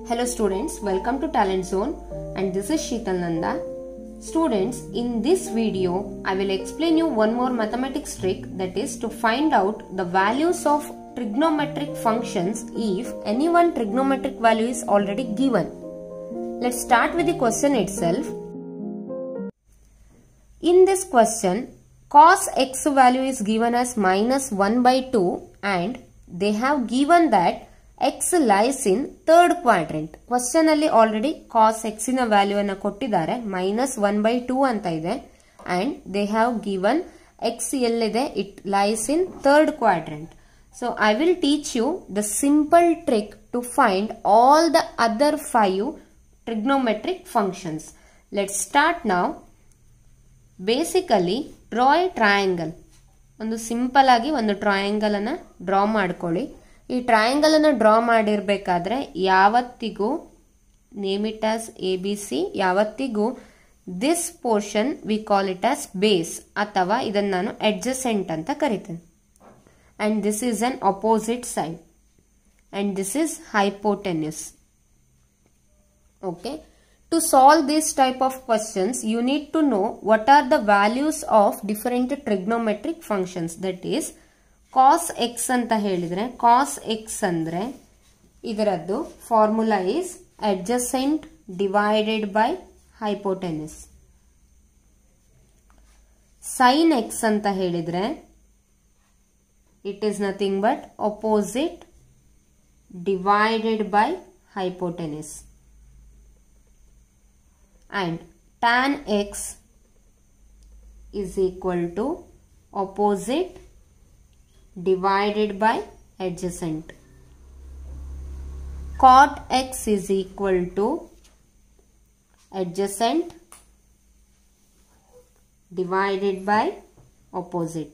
Hello students, welcome to Talent Zone and this is Sheetal Nanda. Students, in this video, I will explain you one more mathematics trick that is to find out the values of trigonometric functions if any one trigonometric value is already given. Let's start with the question itself. In this question, cos x value is given as minus 1 by 2 and they have given that x lies in third quadrant. Question ಅಲ್ಲಿ already cos x ನ value ಅನ್ನ ಕೊಟ್ಟಿದ್ದಾರೆ minus one by two ಅಂತ ಇದೆ and they have given x ಎಲ್ಲಿದೆ it lies in third quadrant so I will teach you the simple trick to find all the other five trigonometric functions let start now basically draw a triangle ಒಂದು simple ಆಗಿ ಒಂದು triangle ಅನ್ನ draw ಮಾಡ್ಕೊಳ್ಳಿ ಈ triangle ಅನ್ನ draw ಮಾಡಿರ್ಬೇಕಾದ್ರೆ ಯಾವತ್ತಿಗೂ name it as A B C ಯಾವತ್ತಿಗೂ this portion we call it as base ಅಥವಾ ಇದನ್ನ ನಾನು ಅಡ್ಜಸೆಂಟ್ ಅಂತ ಕರಿತೇನೆ and this is an opposite side and this is hypotenuse okay to solve this type of questions you need to know what are the values of different trigonometric functions that is cos x ಅಂತ ಹೇಳಿದ್ರೆ cos x ಅಂದ್ರೆ ಇದರದ್ದು formula is adjacent divided by hypotenuse sine x ಅಂತ ಹೇಳಿದ್ರೆ it is nothing but opposite divided by hypotenuse and tan x is equal to opposite divided by adjacent. Cot x is equal to adjacent divided by opposite.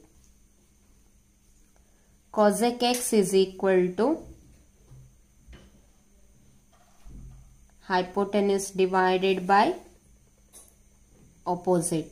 Cosec x is equal to hypotenuse divided by opposite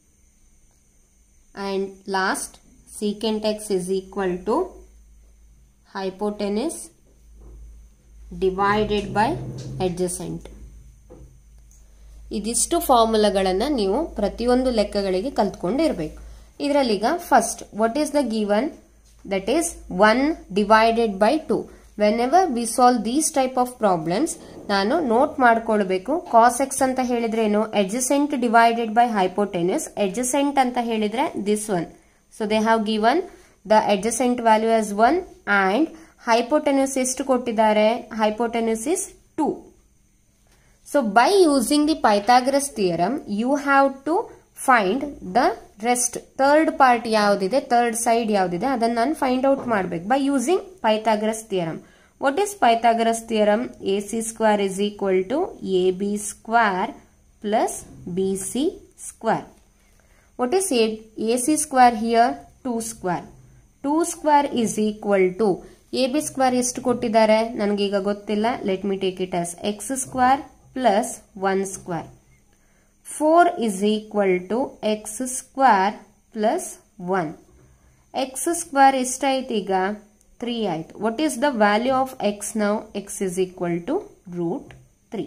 and last secant x is equal to hypotenuse divided by adjacent ಇದಿಷ್ಟು ಫಾರ್ಮುಲಾಗಳನ್ನು ನೀವು ಪ್ರತಿಯೊಂದು ಲೆಕ್ಕಗಳಿಗೆ ಕಲ್ತ್ಕೊಂಡಿರ್ಬೇಕು ಇದರಲ್ಲೀಗ first what is the given that is one divided by two whenever we solve these type of problems ನಾನು note ಮಾಡ್ಕೊಳ್ಬೇಕು cos x ಅಂತ ಹೇಳಿದ್ರೆ ಏನು adjacent divided by hypotenuse adjacent ಅಂತ ಹೇಳಿದ್ರೆ this one so they have given the adjacent value as one and hypotenuse ಎಷ್ಟು ಕೊಟ್ಟಿದ್ದಾರೆ hypotenuse is two so by using the Pythagoras theorem you have to find the rest third part ಯಾವುದಿದೆ third side ಯಾವುದಿದೆ ಅದನ್ನು ನಾನು find out ಮಾಡಬೇಕು by using Pythagoras theorem what is pythagoras theorem ac square is equal to ab square plus bc square what is a, ac square here 2 square 2 square is equal to ab square ಎಷ್ಟು ಕೊಟ್ಟಿದ್ದಾರೆ ನನಗೀಗ ಗೊತ್ತಿಲ್ಲ let me take it as x square plus one square four is equal to x square plus one x square ಎಷ್ಟಾಯ್ತು ಈಗ 3 ಆಯಿತು what is the value of x ನಾವು x is equal to root three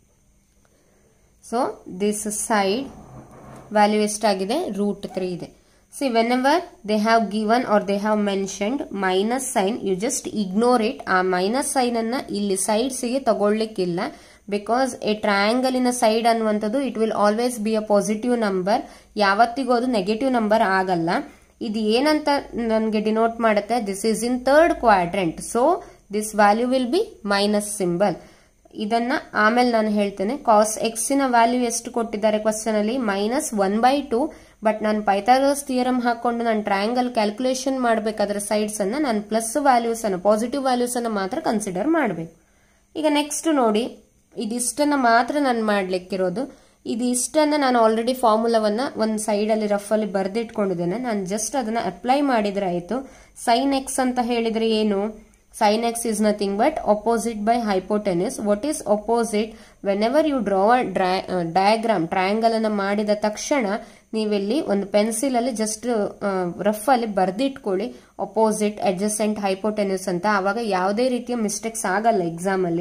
so this side value ಎಷ್ಟಾಗಿದೆ root three ಇದೆ see whenever they have given or they have mentioned minus sign you just ignore it ಆ minus sign ಅನ್ನ ಇಲ್ಲಿ ಸೈಡ್ಸ್ಗೆ ತಗೊಳ್ಲಿಕ್ಕಿಲ್ಲ because a ಟ್ರಯಾಂಗಲಿನ side ಅನ್ನುವಂಥದ್ದು it will always be a positive number ಯಾವತ್ತಿಗೂ ಅದು ನೆಗೆಟಿವ್ ನಂಬರ್ ಆಗಲ್ಲ ಇದು ಏನಂತ ನನಗೆ ಡಿನೋಟ್ ಮಾಡುತ್ತೆ this is in third quadrant so this value will be minus symbol ಇದನ್ನ ಆಮೇಲೆ ನಾನು ಹೇಳ್ತೇನೆ ಕಾಸ್ ಎಕ್ಸಿನ ವ್ಯಾಲ್ಯೂ ಎಷ್ಟು ಕೊಟ್ಟಿದ್ದಾರೆ ಕ್ವಶನ್ ಅಲ್ಲಿ minus one by two but ನಾನು ಪೈಥಾಗರಸ್ ಥಿಯರಮ್ ಹಾಕೊಂಡು ನಾನು ಟ್ರಯಾಂಗಲ್ ಕ್ಯಾಲ್ಕುಲೇಷನ್ ಮಾಡಬೇಕಾದ್ರೆ ಸೈಡ್ಸ್ ಅನ್ನ ನಾನು ಪ್ಲಸ್ ವ್ಯಾಲ್ಯೂಸ್ ಅನ್ನು ಪಾಸಿಟಿವ್ ವ್ಯಾಲ್ಯೂಸ್ ಅನ್ನು ಮಾತ್ರ ಕನ್ಸಿಡರ್ ಮಾಡಬೇಕು ಈಗ ನೆಕ್ಸ್ಟ್ ನೋಡಿ ಇದಿಷ್ಟನ್ನ ಮಾತ್ರ ನಾನು ಮಾಡ್ಲಿಕ್ಕಿರೋದು ಇದು ಇಷ್ಟನ್ನ ನಾನು ಆಲ್ರೆಡಿ ಫಾರ್ಮುಲಾವನ್ನ ಒಂದು ಸೈಡಲ್ಲಿ ರಫಲ್ಲಿ ಬರೆದಿಟ್ಕೊಂಡಿದ್ದೇನೆ ನಾನು ಜಸ್ಟ್ ಅದನ್ನ ಅಪ್ಲೈ ಮಾಡಿದ್ರೆ ಆಯಿತು ಸೈನ್ ಎಕ್ಸ್ ಅಂತ ಹೇಳಿದ್ರೆ ಏನು sine x is nothing but opposite by hypotenuse what is opposite whenever you draw diagram triangle ಅನ್ನ ಮಾಡಿದ ತಕ್ಷಣ ನೀವಿಲ್ಲಿ ಒಂದು ಪೆನ್ಸಿಲ್ ಅಲ್ಲಿ ಜಸ್ಟ್ ರಫ್ ಅಲ್ಲಿ ಬರ್ದಿಟ್ಕೊಳ್ಳಿ ಅಪೋಸಿಟ್ ಅಡ್ಜಸೆಂಟ್ ಹೈಪೋಟೆನಿಸ್ ಅಂತ ಆವಾಗ ಯಾವುದೇ ರೀತಿಯ ಮಿಸ್ಟೇಕ್ಸ್ ಆಗಲ್ಲ ಎಕ್ಸಾಮ್ ಅಲ್ಲಿ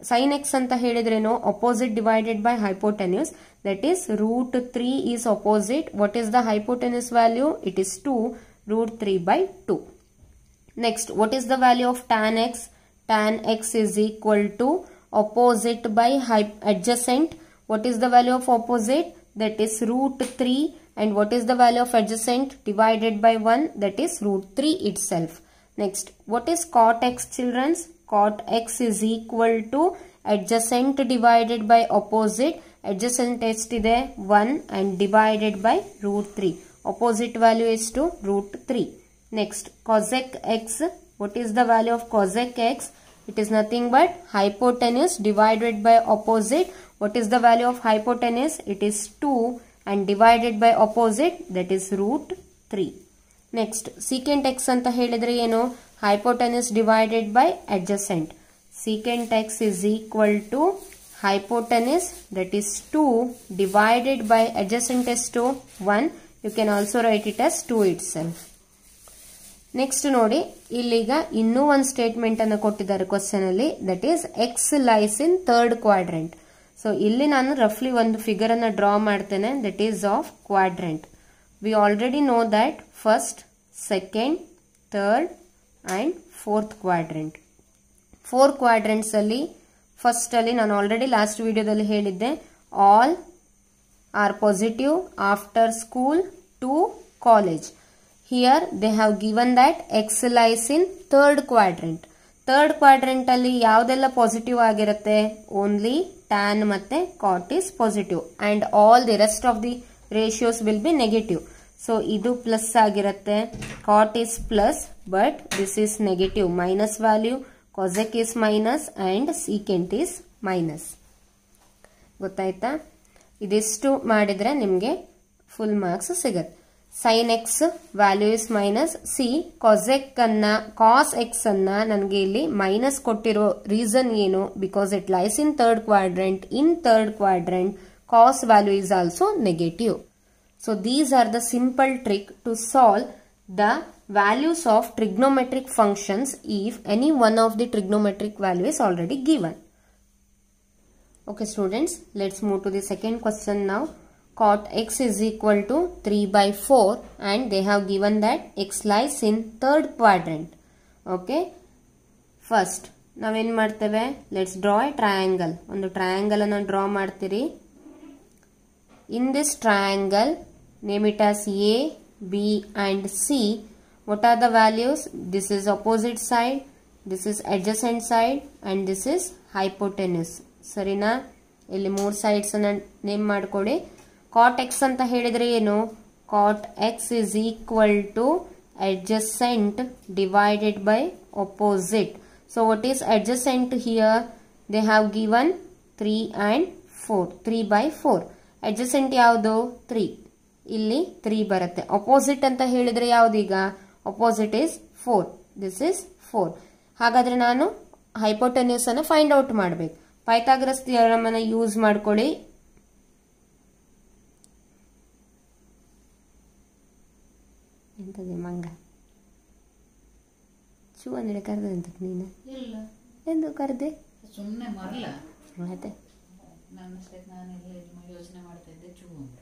ಸೈನ್ ಎಕ್ಸ್ ಅಂತ ಹೇಳಿದ್ರೇನು opposite divided by hypotenuse that is root three is opposite what is the hypotenuse value it is two root three by two next what is the value of tan x tan x is equal to opposite by adjacent what is the value of opposite that is root 3 and what is the value of adjacent divided by 1 that is root 3 itself next what is cot x children's cot x is equal to adjacent divided by opposite adjacent ಎಷ್ಟಿದೆ 1 and divided by root 3 opposite value is to root 3 next cosec x what is the value of cosec x it is nothing but hypotenuse divided by opposite what is the value of hypotenuse it is 2 and divided by opposite that is root 3 next secant x ಅಂತ ಹೇಳಿದ್ರೆ ಏನು hypotenuse divided by adjacent secant x is equal to hypotenuse that is 2 divided by adjacent is to 1 you can also write it as 2 itself next ನೋಡಿ ಇಲ್ಲಿಗ ಇನ್ನೂ ಒಂದು statement ಅನ್ನು ಕೊಟ್ಟಿದ್ದಾರೆ question ಅಲ್ಲಿ that is x lies in third quadrant so ಇಲ್ಲಿ ನಾನು ರಫ್ಲಿ ಒಂದು ಫಿಗರ್ ಅನ್ನ ಡ್ರಾ ಮಾಡ್ತೇನೆ that is of quadrant we already know that first second third and fourth quadrant four quadrants ಅಲ್ಲಿ ಫಸ್ಟ್ ಅಲ್ಲಿ ನಾನು ಆಲ್ರೆಡಿ ಲಾಸ್ಟ್ ವಿಡಿಯೋದಲ್ಲಿ ಹೇಳಿದ್ದೆ all are positive after school to college here they have given that x lies in third quadrant third quadrant ಅಲ್ಲಿ ಯಾವ್ದೆಲ್ಲ positive ಆಗಿರುತ್ತೆ only tan ಮತ್ತೆ cot is positive and all the rest of the ratios will be negative so ಇದು plus ಆಗಿರುತ್ತೆ cot is plus but this is negative minus value cosec is minus and secant is minus ಗೊತ್ತಾಯ್ತಾ ಇದಿಷ್ಟು ಮಾಡಿದ್ರೆ ನಿಮಗೆ full marks ಸಿಗತ್ತೆ sine x value is minus see cosec ಅನ್ನ cos X ಅನ್ನ ನನಗೆ ಇಲ್ಲಿ ಮೈನಸ್ ಕೊಟ್ಟಿರೋ ರೀಸನ್ ಏನು because it lies in third quadrant in third quadrant cos value is also negative so these are the simple trick to solve the values of trigonometric functions if any one of the trigonometric value is already given. Okay students, let's move to the second question now. Cot x is equal to 3 by 4 and they have given that x lies in third quadrant. Okay. First, ನಾವೇನು ಮಾಡ್ತೇವೆ let's draw a triangle ಒಂದು triangle ಅನ್ನು draw ಮಾಡ್ತೀರಿ in this triangle name it as A B and C what are the values this is opposite side this is adjacent side and this is hypotenuse ಸರಿನಾ ಇಲ್ಲಿ ಮೂರು sides ಅನ್ನ name ಮಾಡ್ಕೊಡಿ cot x ಅಂತ ಹೇಳಿದ್ರೆ ಏನು cot x is equal to adjacent divided by opposite so what is adjacent here they have given 3 and 4 3 by 4 adjacent ಯಾವುದು 3 ಇಲ್ಲಿ 3 ಬರುತ್ತೆ ಅಪೋಸಿಟ್ ಅಂತ ಹೇಳಿದ್ರೆ ಯಾವ್ದೀಗ opposite is four this is four ಹಾಗಾದ್ರೆ ನಾನು ಹೈಪೋಟೆನ್ಯೂಸ್ ಅನ್ನು ಫೈಂಡ್ ಔಟ್ ಮಾಡಬೇಕು ಪೈಥಾಗ್ರಸ್ ಥಿಯರಮ್ ಅನ್ನ ಯೂಸ್ ಮಾಡ್ಕೊಳ್ಳಿ ಎಂತದೆ ಮಂಗ ಚೂ ಅಂದ್ರೆ ಕರೆದೆ ಅಂತ ನೀನು ಇಲ್ಲ ಎಂದು ಕರೆದೆ ಸುಮ್ಮನೆ ಮರಲ ಮತ್ತೆ ನನ್ನಷ್ಟಕ್ಕೆ ನಾನೆಲ್ಲ ಇದು ಮಾಡಿ ಯೋಚನೆ ಮಾಡ್ತಾ ಇದ್ದೆ ಚೂ ಅಂತ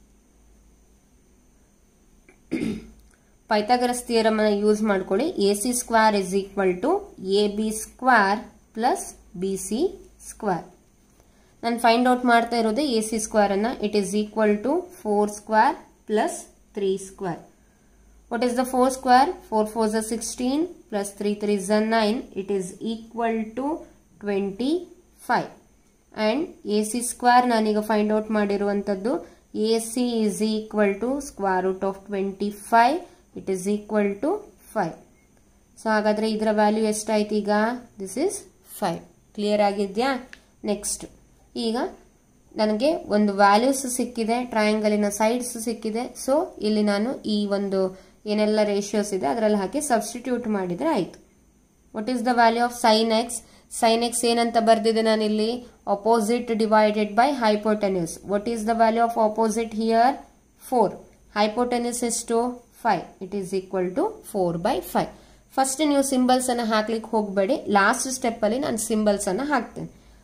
ಪೈಥಾಗರಸ್ ಥಿಯರಮ್ ಅನ್ನ ಯೂಸ್ ಮಾಡ್ಕೊಳ್ಳಿ A C square is equal to A B square plus B C square ನಾನು ಫೈಂಡ್ ಔಟ್ ಮಾಡ್ತಾ ಇರೋದು ಎ ಸಿ ಸ್ಕ್ವೇರ್ ಅನ್ನ it is equal to four square plus three square what is the four square four four ಝ sixteen plus three three ಝ nine it is equal to twenty five and A C square ನಾನೀಗ find out ಮಾಡಿರುವಂಥದ್ದು A C is equal to square root of twenty five it is equal to five so ಹಾಗಾದ್ರೆ ಇದರ value ಎಷ್ಟಾಯ್ತು ಈಗ this is five clear ಆಗಿದೆಯಾ next ಈಗ ನನಗೆ ಒಂದು ವ್ಯಾಲ್ಯೂಸ್ ಸಿಕ್ಕಿದೆ ಟ್ರಯಾಂಗಲಿನ ಸೈಡ್ಸ್ ಸಿಕ್ಕಿದೆ ಸೊ ಇಲ್ಲಿ ನಾನು ಈ ಒಂದು ಏನೆಲ್ಲ ರೇಷಿಯೋಸ್ ಇದೆ ಅದರಲ್ಲಿ ಹಾಕಿ ಸಬ್ಸ್ಟಿಟ್ಯೂಟ್ ಮಾಡಿದ್ರೆ ಆಯ್ತು what is the value of sine x sine x ಏನಂತ ಬರ್ದಿದೆ ನಾನಿಲ್ಲಿ opposite divided by hypotenuse what is the value of opposite here four hypotenuse ಎಷ್ಟು five it is equal to four by five first ನೀವು symbols ಅನ್ನ ಹಾಕ್ಲಿಕ್ಕೆ ಹೋಗಬೇಡಿ last step ಅಲ್ಲಿ ನಾನು ಸಿಂಬಲ್ಸ್ ಅನ್ನ ಹಾಕ್ತೇನೆ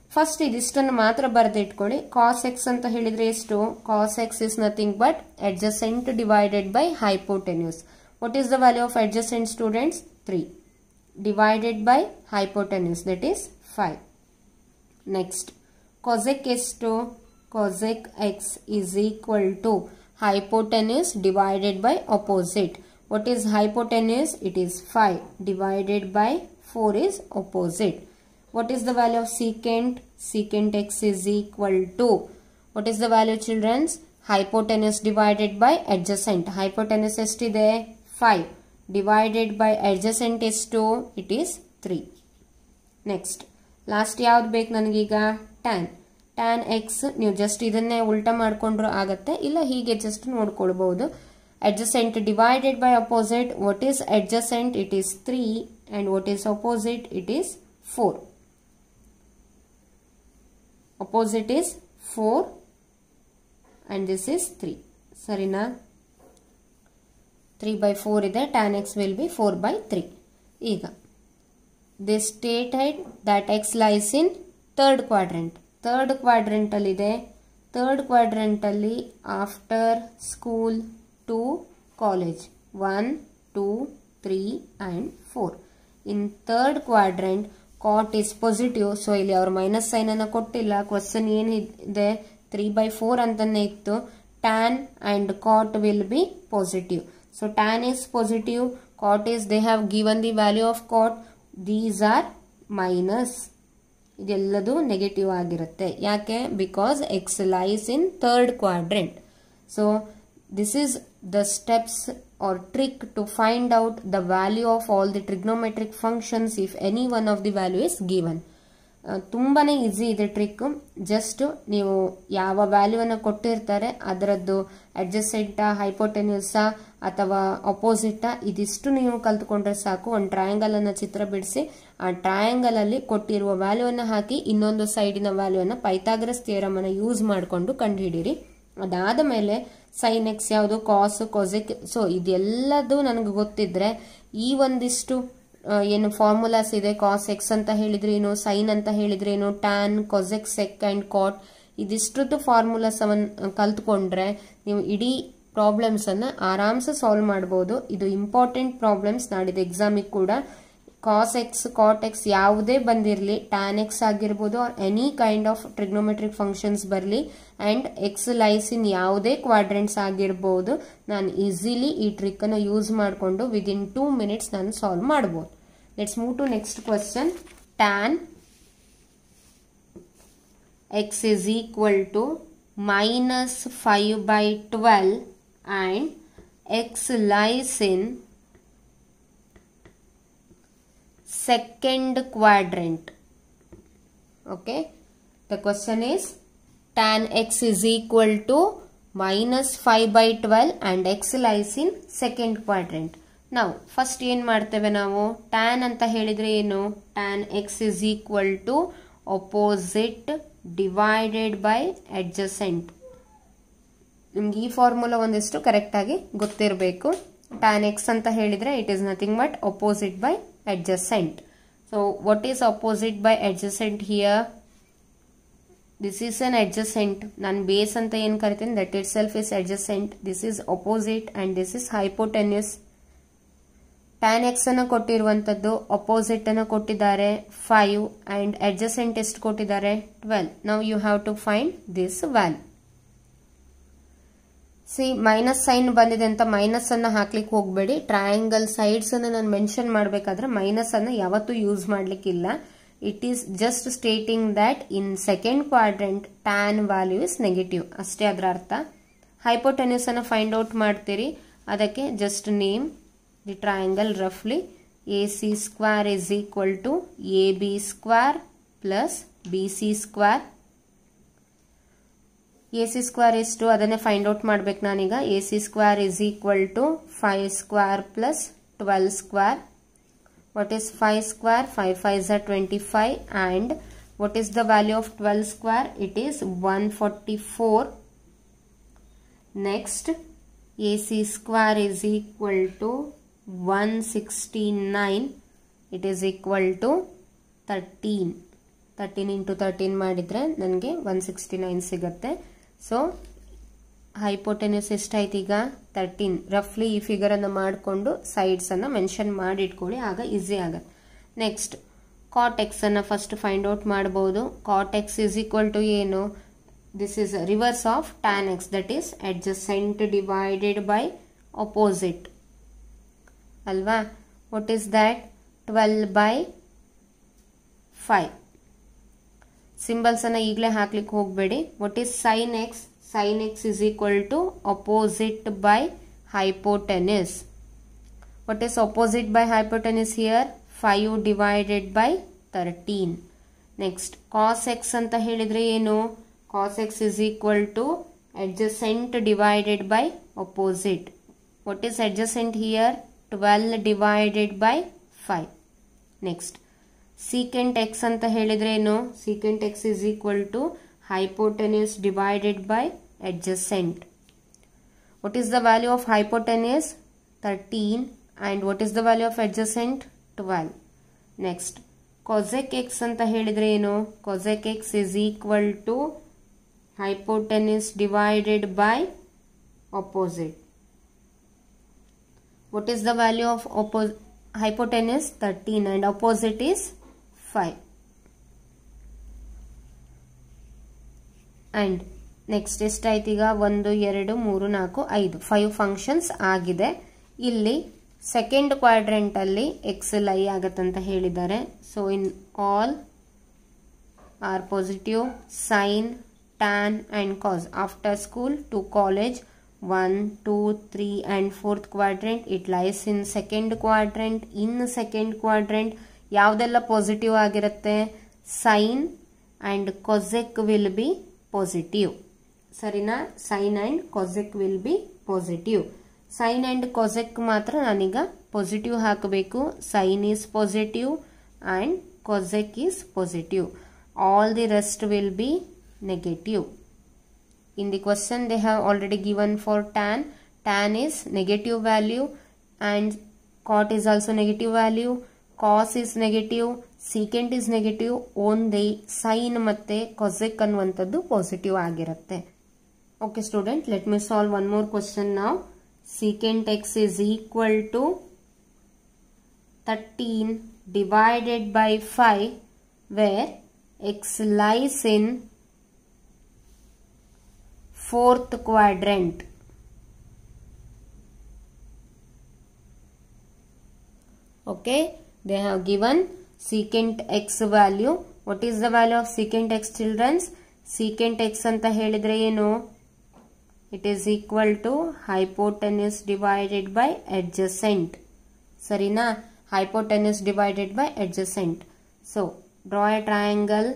ಫಸ್ಟ್ ಇದಿಷ್ಟನ್ನು ಮಾತ್ರ ಬರೆದಿಟ್ಕೊಳ್ಳಿ ಕಾಸ್ ಎಕ್ಸ್ ಅಂತ ಹೇಳಿದ್ರೆ ಎಷ್ಟು cos x is nothing but adjacent divided by hypotenuse what is the value of adjacent students three divided by hypotenuse that is five next cosec ಎಷ್ಟು cosec x is equal to hypotenuse divided by opposite. What is hypotenuse? It is 5 divided by 4 is opposite. What is the value of secant? Secant x is equal to. What is the value children's? Hypotenuse divided by adjacent. Hypotenuse ಎಷ್ಟಿದೆ 5 divided by adjacent ಎಷ್ಟು it is 3. Next last ಯಾವ್ದು ಬೇಕು ನನಗೀಗ tan tan x ನೀವು just ಇದನ್ನೇ ಉಲ್ಟಾ ಮಾಡ್ಕೊಂಡ್ರು ಆಗತ್ತೆ ಇಲ್ಲ ಹೀಗೆ ಜಸ್ಟ್ ನೋಡ್ಕೊಳ್ಬಹುದು adjacent divided by opposite what is adjacent it is three and what is opposite it is four opposite is four and this is three ಸರಿನಾ ತ್ರೀ ಬೈ ಫೋರ್ ಇದೆ tan x will be four by three ಈಗ the stated that x lies in third quadrant third quadrant ಅಲ್ಲಿ ಇದೆ third quadrant ಅಲ್ಲಿ after school to college one two three and four in third quadrant cot is positive so ಇಲ್ಲಿ ಅವ್ರು minus sign ಅನ್ನ ಕೊಟ್ಟಿಲ್ಲ question ಏನಿದೆ three by four ಅಂತಾನೆ ಇತ್ತು tan and cot will be positive so tan is positive cot is they have given the value of cot these are minus ಇದೆಲ್ಲದು negative ಆಗಿರುತ್ತೆ ಯಾಕೆ because x lies in third quadrant so this is the steps or trick to find out the value of all the trigonometric functions if any one of the value is given ತುಂಬಾನೇ easy ಇದೆ trick just ನೀವು ಯಾವ ವ್ಯಾಲ್ಯೂವನ್ನು ಕೊಟ್ಟಿರ್ತಾರೆ ಅದರದ್ದು ಅಡ್ಜಸೆಂಟ ಹೈಪೋಟೆನ್ಯೂಸ ಅಥವಾ ಅಪೋಸಿಟ ಇದಿಷ್ಟು ನೀವು ಕಲ್ತ್ಕೊಂಡ್ರೆ ಸಾಕು ಒಂದು ಟ್ರಯಾಂಗಲ್ ಅನ್ನ ಚಿತ್ರ ಬಿಡಿಸಿ ಆ ಟ್ರಯಾಂಗಲ್ ಅಲ್ಲಿ ಕೊಟ್ಟಿರುವ ವ್ಯಾಲ್ಯೂವನ್ನು ಹಾಕಿ ಇನ್ನೊಂದು ಸೈಡಿನ ವ್ಯಾಲ್ಯೂವನ್ನು ಪೈಥಾಗರಸ್ ಥಿಯರಮ್ ಅನ್ನ ಯೂಸ್ ಮಾಡಿಕೊಂಡು ಕಂಡುಹಿಡಿಯಿರಿ ಅದಾದ ಮೇಲೆ ಸೈನ್ ಎಕ್ಸ್ ಯಾವುದು ಕಾಸ್ ಕೊಸಿಕ್ ಸೊ ಇದೆಲ್ಲದು ನನಗೆ ಗೊತ್ತಿದ್ರೆ ಈ ಒಂದಿಷ್ಟು ಏನು ಫಾರ್ಮುಲಾಸ್ ಇದೆ ಕಾಸ್ ಎಕ್ಸ್ ಅಂತ ಹೇಳಿದ್ರೆ ಏನು ಸೈನ್ ಅಂತ ಹೇಳಿದ್ರೆ ಏನು tan cosec sec and cot ಇದಿಷ್ಟು ಫಾರ್ಮುಲಾಸ್ ಅವನ್ನ ಕಲ್ತ್ಕೊಂಡ್ರೆ ನೀವು ಇಡೀ ಪ್ರಾಬ್ಲಮ್ಸ್ ಅನ್ನ ಆರಾಮ್ಸೆ ಸಾಲ್ವ್ ಮಾಡಬಹುದು ಇದು ಇಂಪಾರ್ಟೆಂಟ್ ಪ್ರಾಬ್ಲಮ್ಸ್ ನಾಡಿದ ಎಕ್ಸಾಮಿಗೆ ಕೂಡ ಕಾಸ್ ಎಕ್ಸ್ ಕಾಟ್ ಎಕ್ಸ್ ಯಾವುದೇ ಬಂದಿರಲಿ ಟ್ಯಾನ್ ಎಕ್ಸ್ ಆಗಿರ್ಬೋದು or any kind of trigonometric functions ಬರಲಿ ಅಂಡ್ ಎಕ್ಸ್ ಲೈಸ್ ಇನ್ ಯಾವುದೇ ಕ್ವಾಡ್ರೆಂಟ್ಸ್ ಆಗಿರ್ಬೋದು ನಾನು ಈಸಿಲಿ ಈ ಟ್ರಿಕ್ ಅನ್ನು ಯೂಸ್ ಮಾಡಿಕೊಂಡು ವಿದಿನ್ ಟೂ ಮಿನಿಟ್ಸ್ ನಾನು ಸಾಲ್ವ್ ಮಾಡ್ಬೋದು let's move to next question tan x is equal to minus five by twelve and x lies in second quadrant okay the question is tan x is equal to minus 5 by 12 and x lies in second quadrant ನಾವು first ಏನು ಮಾಡ್ತೇವೆ ನಾವು tan ಅಂತ ಹೇಳಿದ್ರೆ ಏನು tan x is equal to opposite divided by adjacent ನಿಮ್ಗೆ ಈ formula ಒಂದಿಷ್ಟು ಕರೆಕ್ಟಾಗಿ ಗೊತ್ತಿರಬೇಕು ಟ್ಯಾನ್ ಎಕ್ಸ್ ಅಂತ ಹೇಳಿದ್ರೆ it is nothing but opposite by adjacent. So what is opposite by adjacent here? This is an adjacent. ನಾನು ಬೇಸ್ ಅಂತ ಏನು ಕರಿತೀನಿ that itself is adjacent. This is opposite and this is hypotenuse. Tan x ಅನ್ನು ಕೊಟ್ಟಿರುವಂತದ್ದು opposite ಅನ್ನು ಕೊಟ್ಟಿದ್ದಾರೆ five and adjacent ಎಷ್ಟು ಕೊಟ್ಟಿದ್ದಾರೆ ಟ್ವೆಲ್ ನಾವು you have to find this value see minus sign ಬಂದಿದೆ ಅಂತ ಮೈನಸ್ ಅನ್ನ ಹಾಕ್ಲಿಕ್ಕೆ ಹೋಗಬೇಡಿ ಟ್ರಯಾಂಗಲ್ ಸೈಡ್ಸ್ ಅನ್ನ ನಾನು ಮೆನ್ಷನ್ ಮಾಡಬೇಕಾದ್ರೆ ಮೈನಸ್ ಅನ್ನ ಯಾವತ್ತೂ ಯೂಸ್ ಮಾಡ್ಲಿಕ್ಕಿಲ್ಲ it is just stating that in second quadrant tan value is negative ಅಷ್ಟೇ ಅದರ ಅರ್ಥ ಹೈಪೋಟೆನ್ಯೂಸ್ ಅನ್ನ ಫೈಂಡ್ ಔಟ್ ಮಾಡ್ತೀರಿ ಅದಕ್ಕೆ ಜಸ್ಟ್ ನೇಮ್ ದಿ ಟ್ರಯಾಂಗಲ್ ರಫ್ಲಿ A C square is equal to A B square plus B C square A C square ಎಷ್ಟು ಅದನ್ನೇ find out ಮಾಡ್ಬೇಕು ನಾನೀಗ A C square is equal to five square plus twelve square what is 5 square 5 5 are 25 and what is the value of 12 square it is 144 next AC square is equal to 169 it is equal to 13 thirteen into thirteen ಮಾಡಿದರೆ ನನಗೆ one sixty nine ಸಿಗುತ್ತೆ so hypotenuse ಎಷ್ಟಾಯ್ತು ಈಗ thirteen ರಫ್ಲಿ ಈ ಫಿಗರನ್ನು ಮಾಡಿಕೊಂಡು ಸೈಡ್ಸನ್ನು mention ಮಾಡಿ ಇಟ್ಕೊಳ್ಳಿ ಆಗ ಈಸಿ ಆಗುತ್ತೆ ನೆಕ್ಸ್ಟ್ ಕಾಟ್ ಎಕ್ಸ್ ಅನ್ನು ಫಸ್ಟ್ ಫೈಂಡ್ ಔಟ್ ಮಾಡಬಹುದು cot x is equal to ಏನು this is reverse of tan x that is adjacent divided by opposite ಅಲ್ವಾ what is that twelve by five symbols ಅನ್ನ ಈಗಲೇ ಹಾಕ್ಲಿಕ್ಕೆ ಹೋಗಬೇಡಿ what is sine x sine x is equal to opposite by hypotenuse what is opposite by hypotenuse here five divided by thirteen next cos x ಅಂತ ಹೇಳಿದ್ರೆ ಏನು ಕಾಸ್ x is equal to adjacent divided by opposite what is adjacent here twelve divided by five next secant x ಅಂತ ಹೇಳಿದ್ರೆ ಏನು secant x is equal to hypotenuse divided by adjacent what is the value of hypotenuse thirteen and what is the value of adjacent twelve next cosec x ಅಂತ ಹೇಳಿದ್ರೆ ಏನು cosec x is equal to hypotenuse divided by opposite what is the value of oppo- hypotenuse 13 and opposite is 5 and next ಎಷ್ಟಾಯ್ತು ಈಗ ಒಂದು ಎರಡು ಮೂರು ನಾಲ್ಕು ಐದು ಫೈವ್ ಫಂಕ್ಷನ್ಸ್ ಆಗಿದೆ ಇಲ್ಲಿ ಸೆಕೆಂಡ್ ಕ್ವಾಡ್ರೆಂಟ್ ಅಲ್ಲಿ ಎಕ್ಸ್ ಎಲ್ ಐ ಆಗತ್ತಂತ ಹೇಳಿದ್ದಾರೆ so in all are positive sine tan and cos after school to college 1 2 3 and fourth quadrant it lies in second quadrant in second quadrant ಯಾವುದೆಲ್ಲ positive ಆಗಿರುತ್ತೆ sine and cosec will be positive ಸರಿನಾ sine and cosec will be positive sine and cosec ಮಾತ್ರ ನಾನೀಗ positive ಹಾಕಬೇಕು sine is positive and cosec is positive all the rest will be negative. In the question they have already given for tan. Tan is negative value and cot is also negative value. Cos is negative. Secant is negative. Only sin ಮತ್ತೆ cosec ಅನ್ನುವಂಥದ್ದು positive ಆಗಿರುತ್ತೆ okay student let me solve one more question ನಾವು secant x is equal to 13 divided by 5 where x lies in fourth quadrant. Okay, they have given secant x value. What is the value of secant x children's? Secant x ಅಂತ ಹೇಳಿದ್ರೆ ಏನು It is equal to hypotenuse divided by adjacent. ಸರಿನಾ hypotenuse divided by adjacent. So, draw a triangle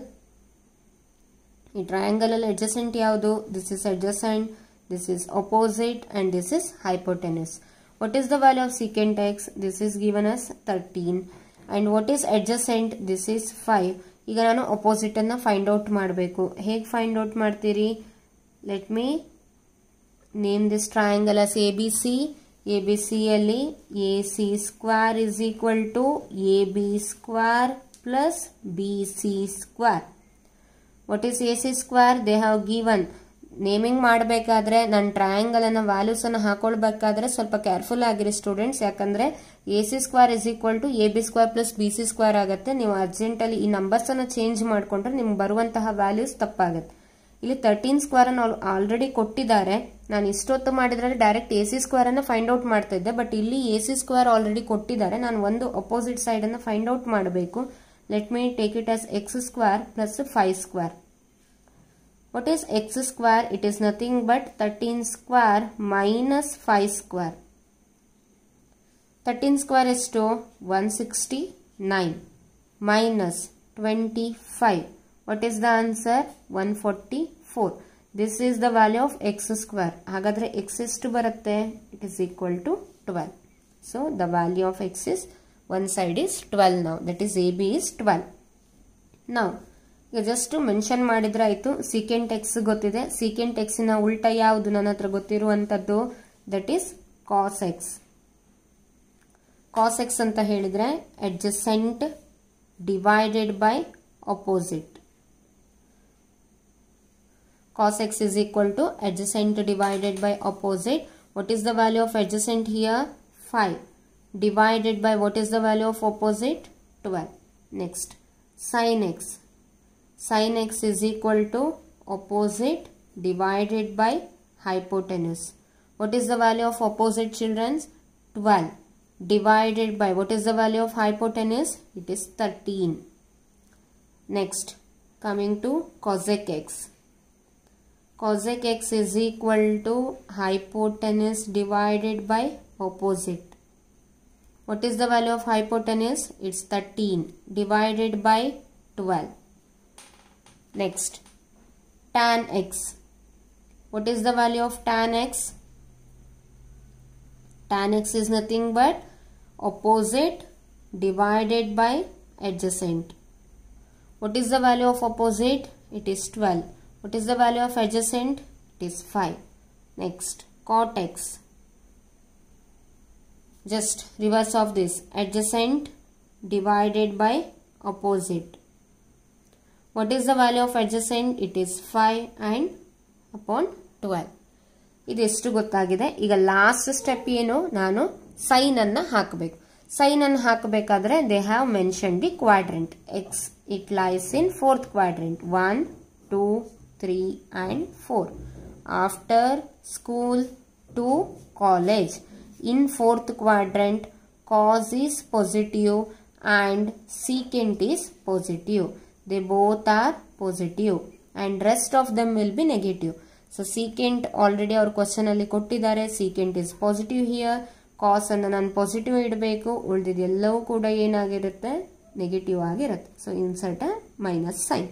ಈ triangle ಅಲ್ಲಿ adjacent ಯಾವುದು this is adjacent this is opposite and this is hypotenuse what is the value of secant x this is given as thirteen and what is adjacent this is five ಈಗ ನಾನು opposite ಅನ್ನ find out ಮಾಡಬೇಕು ಹೇಗೆ find out ಮಾಡ್ತೀರಿ let me name this triangle as A B C A B C ಅಲ್ಲಿ A C square is equal to A B square plus B C square what is A C square they have given naming ಮಾಡಬೇಕಾದ್ರೆ ನನ್ನ triangle ಅನ್ನ values ಅನ್ನು ಹಾಕೊಳ್ಬೇಕಾದ್ರೆ ಸ್ವಲ್ಪ careful ಆಗಿರಿ students ಯಾಕಂದ್ರೆ A C square is equal to A B square plus B C square ಆಗುತ್ತೆ ನೀವು urgent ಅಲ್ಲಿ ಈ ನಂಬರ್ಸ್ ಅನ್ನ ಚೇಂಜ್ ಮಾಡ್ಕೊಂಡ್ರೆ ನಿಮ್ಗೆ ಬರುವಂತಹ ವ್ಯಾಲ್ಯೂಸ್ ತಪ್ಪಾಗುತ್ತೆ ಇಲ್ಲಿ ತರ್ಟೀನ್ ಸ್ಕ್ವೇರ್ ಅನ್ನು ಆಲ್ರೆಡಿ ಕೊಟ್ಟಿದ್ದಾರೆ ನಾನು ಇಷ್ಟೊತ್ತು ಮಾಡಿದ್ರೆ ಡೈರೆಕ್ಟ್ ಎ ಸಿ ಸ್ಕ್ವೇರ್ ಅನ್ನ ಫೈಂಡ್ ಔಟ್ ಮಾಡ್ತಾ ಇದ್ದೆ ಬಟ್ ಇಲ್ಲಿ ಎ ಸಿ ಸ್ಕ್ವೇರ್ ಆಲ್ರೆಡಿ ಕೊಟ್ಟಿದ್ದಾರೆ ನಾನು ಒಂದು ಅಪೋಸಿಟ್ ಸೈಡ್ ಅನ್ನ ಫೈಂಡ್ ಔಟ್ ಮಾಡಬೇಕು let me take it as x square plus five square What is x square? It is nothing but 13 square minus 5 square. 13 square is to 169 minus 25. What is the answer? 144. This is the value of x square. ಹಾಗಾದ್ರೆ x ಎಷ್ಟು ಬರುತ್ತೆ? It is equal to 12. So the value of x is one side is 12 now. That is AB is 12. Now ಈಗ just mention ಮಾಡಿದ್ರೆ ಆಯ್ತು secant x ಗೊತ್ತಿದೆ secant ಎಕ್ಸಿನ ಉಲ್ಟ ಯಾವುದು ನನ್ನ ಹತ್ರ ಗೊತ್ತಿರುವಂತದ್ದು that is cos x cos x ಅಂತ ಹೇಳಿದ್ರೆ adjacent divided by opposite cos x is equal to adjacent divided by opposite. What is the value of adjacent here? 5 divided by what is the value of opposite? 12. Next, sin x. Sin x is equal to opposite divided by hypotenuse. What is the value of opposite children's? 12 divided by what is the value of hypotenuse? It is 13. Next, coming to cosec x. Cosec x is equal to hypotenuse divided by opposite. What is the value of hypotenuse? It's 13 divided by 12. Next, tan x. What is the value of tan x? Tan x is nothing but opposite divided by adjacent. What is the value of opposite? It is 12. What is the value of adjacent? It is 5. Next, cot x. Just reverse of this. Adjacent divided by opposite. What is the value of adjacent? It is 5 and upon 12. ಇದೆಷ್ಟು ಗೊತ್ತಾಗಿದೆ ಈಗ last step ಏನು ನಾನು sign ಅನ್ನ ಹಾಕಬೇಕು sign ಅನ್ನು ಹಾಕಬೇಕಾದ್ರೆ they have mention the quadrant x it lies in fourth quadrant one two three and four after school to college in fourth quadrant cos is positive and secant is positive. They both are positive and rest of them will be negative. So secant already ಅವ್ರ question ಅಲ್ಲಿ ಕೊಟ್ಟಿದ್ದಾರೆ secant is positive here cos ಅನ್ನು ನಾನು positive ಇಡಬೇಕು ಉಳಿದಿದ್ದು ಎಲ್ಲವೂ ಕೂಡ ಏನಾಗಿರುತ್ತೆ ನೆಗೆಟಿವ್ ಆಗಿರುತ್ತೆ so insert a minus sign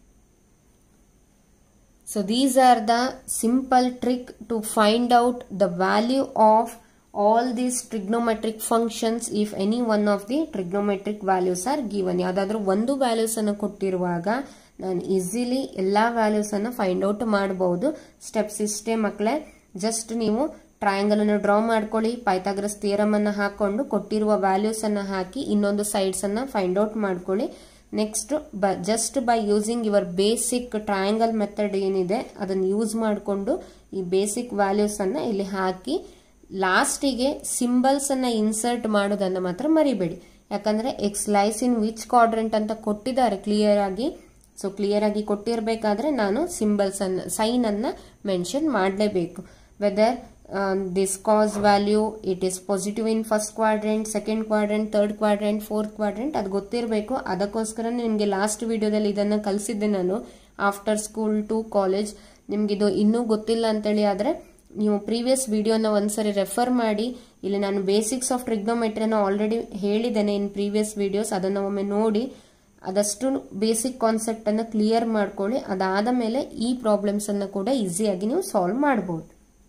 So these are the simple trick to find out the value of all these trigonometric functions if any one of the trigonometric values are given. ಯಾವುದಾದ್ರೂ ಒಂದು values ಅನ್ನು ಕೊಟ್ಟಿರುವಾಗ ನಾನು easily ಎಲ್ಲ values ಅನ್ನು find out ಮಾಡಬಹುದು steps ಇಷ್ಟೇ ಮಕ್ಕಳೇ just ನೀವು ಟ್ರಯಾಂಗಲ್ ಅನ್ನು ಡ್ರಾ ಮಾಡ್ಕೊಳ್ಳಿ ಪೈಥಾಗ್ರಸ್ ಥಿಯರಮ್ ಅನ್ನ ಹಾಕೊಂಡು ಕೊಟ್ಟಿರುವ ವ್ಯಾಲ್ಯೂಸ್ ಅನ್ನ ಹಾಕಿ ಇನ್ನೊಂದು ಸೈಡ್ಸ್ ಅನ್ನ ಫೈಂಡ್ ಔಟ್ ಮಾಡ್ಕೊಳ್ಳಿ ನೆಕ್ಸ್ಟ್ ಬ just by using your basic triangle method ಏನಿದೆ ಅದನ್ನು ಯೂಸ್ ಮಾಡಿಕೊಂಡು ಈ ಬೇಸಿಕ್ ವ್ಯಾಲ್ಯೂಸ್ ಅನ್ನ ಇಲ್ಲಿ ಹಾಕಿ ಲಾಸ್ಟಿಗೆ ಸಿಂಬಲ್ಸ್ ಅನ್ನ ಇನ್ಸರ್ಟ್ ಮಾಡೋದನ್ನ ಮಾತ್ರ ಮರಿಬೇಡಿ ಯಾಕಂದ್ರೆ x lies in which quadrant ಅಂತ ಕೊಟ್ಟಿದ್ದಾರೆ ಕ್ಲಿಯರ್ ಆಗಿ ಸೊ ಕ್ಲಿಯರ್ ಆಗಿ ಕೊಟ್ಟಿರಬೇಕಾದ್ರೆ ನಾನು ಸಿಂಬಲ್ಸ್ ಅನ್ನ ಸೈನ್ ಅನ್ನ ಮೆನ್ಷನ್ ಮಾಡಲೇಬೇಕು whether this cos value it is positive in first quadrant second quadrant third quadrant fourth quadrant ಅದು ಗೊತ್ತಿರಬೇಕು ಅದಕ್ಕೋಸ್ಕರ ನಿಮಗೆ ಲಾಸ್ಟ್ ವಿಡಿಯೋದಲ್ಲಿ ಇದನ್ನ ಕಲಿಸಿದ್ದೆ ನಾನು ಆಫ್ಟರ್ ಸ್ಕೂಲ್ ಟು ಕಾಲೇಜ್ ನಿಮ್ಗೆ ಇದು ಇನ್ನೂ ಗೊತ್ತಿಲ್ಲ ಅಂತೇಳಿ ಆದ್ರೆ ನೀವು ಪ್ರೀವಿಯಸ್ ವಿಡಿಯೋನ ಒಂದ್ಸರಿ ರೆಫರ್ ಮಾಡಿ ಇಲ್ಲಿ ನಾನು ಬೇಸಿಕ್ಸ್ ಆಫ್ ಟ್ರಿಗ್ನೋಮೆಟ್ರಿನ ಆಲ್ರೆಡಿ ಹೇಳಿದ್ದೇನೆ ಇನ್ ಪ್ರೀವಿಯಸ್ ವಿಡಿಯೋಸ್ ಅದನ್ನು ಒಮ್ಮೆ ನೋಡಿ ಅದಷ್ಟು ಬೇಸಿಕ್ ಕಾನ್ಸೆಪ್ಟ್ ಅನ್ನು ಕ್ಲಿಯರ್ ಮಾಡ್ಕೊಳ್ಳಿ ಅದಾದ ಮೇಲೆ ಈ ಪ್ರಾಬ್ಲಮ್ಸ್ ಅನ್ನು ಕೂಡ ಈಸಿಯಾಗಿ ನೀವು ಸಾಲ್ವ್ ಮಾಡಬಹುದು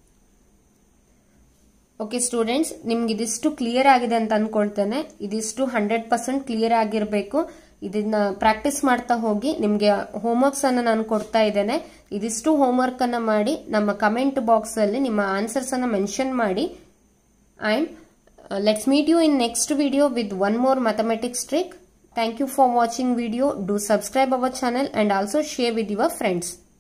ಓಕೆ ಸ್ಟೂಡೆಂಟ್ಸ್ ನಿಮ್ಗೆ ಇದಿಷ್ಟು ಕ್ಲಿಯರ್ ಆಗಿದೆ ಅಂತ ಅನ್ಕೊಳ್ತೇನೆ ಇದಿಷ್ಟು ಹಂಡ್ರೆಡ್ ಪರ್ಸೆಂಟ್ ಕ್ಲಿಯರ್ ಆಗಿರಬೇಕು ಇದನ್ನ ಪ್ರಾಕ್ಟೀಸ್ ಮಾಡ್ತಾ ಹೋಗಿ ನಿಮ್ಗೆ ಹೋಮ್ವರ್ಕ್ಸ್ ಅನ್ನ ನಾನು ಕೊಡ್ತಾ ಇದ್ದೇನೆ ಇದಿಷ್ಟು ಹೋಮ್ವರ್ಕ್ ಅನ್ನ ಮಾಡಿ ನಮ್ಮ ಕಮೆಂಟ್ ಬಾಕ್ಸ್ ಅಲ್ಲಿ ನಿಮ್ಮ ಆನ್ಸರ್ಸ್ ಅನ್ನ ಮೆನ್ಷನ್ ಮಾಡಿ and let's meet you in next video with one more mathematics trick Thank you for watching video. Do subscribe our channel and also share with your friends.